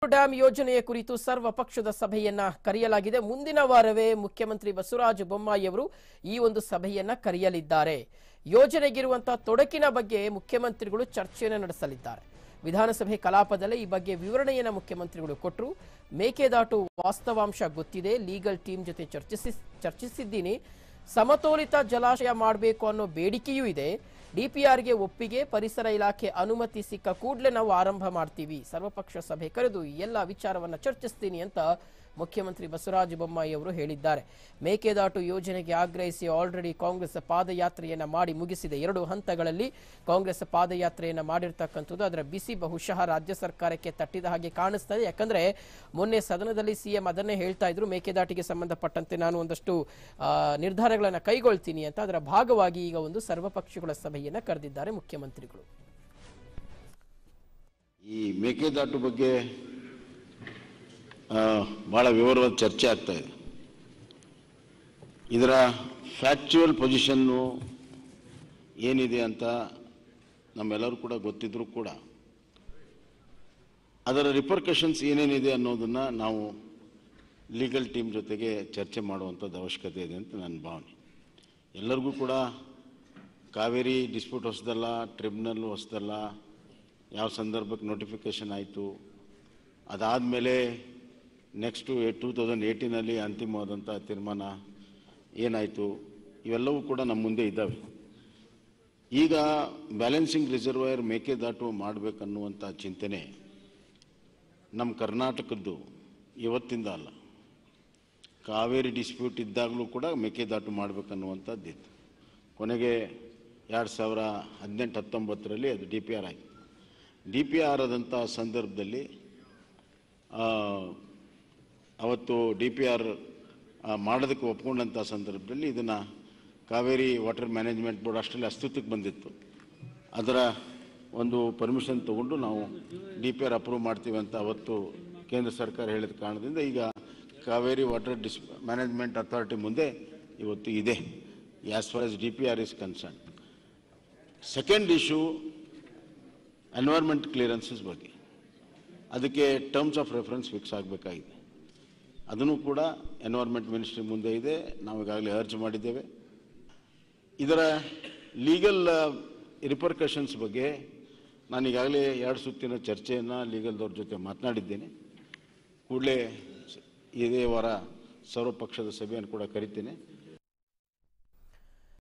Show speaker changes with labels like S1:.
S1: dam ಯೋಜನೆಯ ಕುರಿತು ಸರ್ವ ಪಕ್ಷದ ಸಭೆಯನ್ನ ಕರೆಯಲಾಗಿದೆ ಮುಂದಿನ ವಾರವೇ ಮುಖ್ಯಮಂತ್ರಿ ಬಸವರಾಜ ಬೊಮ್ಮಾಯಿ ಅವರು ಈ ಒಂದು ಸಭೆಯನ್ನ ಕರೆಯಲಿದ್ದಾರೆ ಯೋಜನೆಗಿರುವಂತಹ ತೊಡಕಿನ ಬಗ್ಗೆ ಮುಖ್ಯಮಂತ್ರಿಗಳು ಚರ್ಚೆಯನ್ನು ನಡೆಸಲಿದ್ದಾರೆ ವಿಧಾನಸಭೆ ಕಲಾಪದಲ್ಲೇ ಈ ಬಗ್ಗೆ ವಿವರಣೆಯನ್ನ ಮುಖ್ಯಮಂತ್ರಿಗಳು ಕೊಟ್ಟರು ಮೇಕೆದಾಟು ವಾಸ್ತವಾಂಶ ಗೊತ್ತಿದೆ ಲೀಗಲ್ ಟೀಮ್ ಜೊತೆ ಚರ್ಚಿಸಿ ಚರ್ಚಿಸಿದ್ದೀನಿ ಸಮತೋಲಿತ ಜಲಾಶಯ ಮಾಡಬೇಕು ಅನ್ನೋ ಬೇಡಿಕೆಯೂ ಇದೆ ಡಿಪಿಆರ್ಗೆ ಒಪ್ಪಿಗೆ ಪರಿಸರ ಇಲಾಖೆ ಅನುಮತಿ ಸಿಕ್ಕ ಕೂಡಲೇ ನಾವು ಆರಂಭ ಮಾಡ್ತೀವಿ ಸರ್ವಪಕ್ಷ ಸಭೆ ಕರೆದು ಈ ಎಲ್ಲ ವಿಚಾರವನ್ನ ಚರ್ಚಿಸ್ತೀನಿ ಅಂತ ಮುಖ್ಯಮಂತ್ರಿ ಬಸವರಾಜ ಬೊಮ್ಮಾಯಿ ಅವರು ಹೇಳಿದ್ದಾರೆ ಮೇಕೆದಾಟು ಯೋಜನೆಗೆ ಆಗ್ರಹಿಸಿ ಆಲ್ರೆಡಿ ಕಾಂಗ್ರೆಸ್ ಪಾದಯಾತ್ರೆಯನ್ನ ಮಾಡಿ ಮುಗಿಸಿದೆ ಎರಡು ಹಂತಗಳಲ್ಲಿ ಕಾಂಗ್ರೆಸ್ ಪಾದಯಾತ್ರೆಯನ್ನ ಮಾಡಿರ್ತಕ್ಕಂಥದ್ದು ಅದರ ಬಿಸಿ ಬಹುಶಃ ರಾಜ್ಯ ಸರ್ಕಾರಕ್ಕೆ ತಟ್ಟಿದ ಹಾಗೆ ಕಾಣಿಸ್ತದೆ ಯಾಕಂದ್ರೆ ಮೊನ್ನೆ ಸದನದಲ್ಲಿ ಸಿಎಂ ಅದನ್ನೇ ಹೇಳ್ತಾ ಇದ್ರು ಮೇಕೆದಾಟಿಗೆ ಸಂಬಂಧಪಟ್ಟಂತೆ ನಾನು ಒಂದಷ್ಟು ಆ, ನಿರ್ಧಾರಗಳನ್ನ ಕೈಗೊಳ್ತೀನಿ ಅಂತ ಅದರ ಭಾಗವಾಗಿ ಈಗ ಒಂದು ಸರ್ವಪಕ್ಷಗಳ ಸಭೆಯನ್ನ ಕರೆದಿದ್ದಾರೆ ಮುಖ್ಯಮಂತ್ರಿಗಳು
S2: ಈ ಮೇಕೆದಾಟು ಬಗ್ಗೆ ಆ, ಬಹಳ ವಿವರವಾದ ಚರ್ಚೆ ಆಗ್ತಾ ಇದೆ ಇದರ ಫ್ಯಾಕ್ಚುಯಲ್ ಪೊಸಿಷನ್ನು ಏನಿದೆ ಅಂತ ನಮ್ಮೆಲ್ಲರೂ ಕೂಡ ಗೊತ್ತಿದ್ರೂ ಕೂಡ ಅದರ ರಿಪರ್ಕಷನ್ಸ್ ಏನೇನಿದೆ ಅನ್ನೋದನ್ನು ನಾವು ಲೀಗಲ್ ಟೀಮ್ ಜೊತೆಗೆ ಚರ್ಚೆ ಮಾಡುವಂಥದ್ದು ಅವಶ್ಯಕತೆ ಇದೆ ಅಂತ ನನ್ನ ಭಾವನೆ ಎಲ್ಲರಿಗೂ ಕೂಡ ಕಾವೇರಿ ಡಿಸ್ಪ್ಯೂಟ್ ಹೊಸದಲ್ಲ ಟ್ರಿಬ್ಯುನಲ್ ಹೊಸದಲ್ಲ ಯಾವ ಸಂದರ್ಭಕ್ಕೆ ನೋಟಿಫಿಕೇಷನ್ ಆಯಿತು ಅದಾದಮೇಲೆ ನೆಕ್ಸ್ಟು ಟೂ ತೌಸಂಡ್ ಏಯ್ಟೀನಲ್ಲಿ ಅಂತಿಮವಾದಂಥ ತೀರ್ಮಾನ ಏನಾಯಿತು ಇವೆಲ್ಲವೂ ಕೂಡ ನಮ್ಮ ಮುಂದೆ ಇದ್ದಾವೆ ಈಗ ಬ್ಯಾಲೆನ್ಸಿಂಗ್ ರಿಸರ್ವಾಯರ್ ಮೇಕೆದಾಟು ಮಾಡಬೇಕನ್ನುವಂಥ ಚಿಂತನೆ ನಮ್ಮ ಕರ್ನಾಟಕದ್ದು ಇವತ್ತಿಂದ ಅಲ್ಲ ಕಾವೇರಿ ಡಿಸ್ಪ್ಯೂಟ್ ಇದ್ದಾಗಲೂ ಕೂಡ ಮೇಕೆದಾಟು ಮಾಡಬೇಕನ್ನುವಂಥದ್ದಿತ್ತು ಕೊನೆಗೆ ಎರಡು ಸಾವಿರ ಹದಿನೆಂಟು ಹತ್ತೊಂಬತ್ತರಲ್ಲಿ ಅದು ಡಿ ಪಿ ಆರ್ ಆಯಿತು ಡಿ ಪಿ ಆರ್ ಆದಂಥ ಸಂದರ್ಭದಲ್ಲಿ ಆ, ಅವತ್ತು ಡಿ ಪಿ ಆರ್ ಮಾಡೋದಕ್ಕೆ ಒಪ್ಕೊಂಡಂಥ ಸಂದರ್ಭದಲ್ಲಿ ಇದನ್ನು ಕಾವೇರಿ ವಾಟರ್ ಮ್ಯಾನೇಜ್ಮೆಂಟ್ ಬೋರ್ಡ್ ಅಷ್ಟರಲ್ಲಿ ಅಸ್ತಿತ್ವಕ್ಕೆ ಬಂದಿತ್ತು ಅದರ ಒಂದು ಪರ್ಮಿಷನ್ ತಗೊಂಡು ನಾವು ಡಿ ಪಿ ಆರ್ ಅಪ್ರೂವ್ ಮಾಡ್ತೀವಿ ಅಂತ ಅವತ್ತು ಕೇಂದ್ರ ಸರ್ಕಾರ ಹೇಳಿದ ಕಾರಣದಿಂದ ಈಗ ಕಾವೇರಿ ವಾಟರ್ ಡಿಸ್ ಮ್ಯಾನೇಜ್ಮೆಂಟ್ ಅಥಾರಿಟಿ ಮುಂದೆ ಇವತ್ತು ಇದೆ as far as D P R is concern second issue environment clearances ಬಗ್ಗೆ ಅದಕ್ಕೆ ಟರ್ಮ್ಸ್ ಆಫ್ ರೆಫರೆನ್ಸ್ ಫಿಕ್ಸ್ ಆಗಬೇಕಾಗಿದೆ ಅದನ್ನು ಕೂಡ ಎನ್ವೈರ್ಮೆಂಟ್ ಮಿನಿಸ್ಟ್ರಿ ಮುಂದೆ ಇದೆ ನಾವು ಈಗಾಗಲೇ ಅರ್ಜ್ ಮಾಡಿದ್ದೇವೆ ಇದರ ಲೀಗಲ್ ರಿಪರ್ಕಷನ್ಸ್ ಬಗ್ಗೆ ನಾನು ಈಗಾಗಲೇ ಎರಡು ಸುತ್ತಿನ ಚರ್ಚೆಯನ್ನು ಲೀಗಲ್ದವ್ರ ಜೊತೆ ಮಾತನಾಡಿದ್ದೇನೆ ಕೂಡಲೇ ಇದೇ ವಾರ ಸರ್ವಪಕ್ಷದ ಸಭೆಯನ್ನು ಕೂಡ ಕರಿತೇನೆ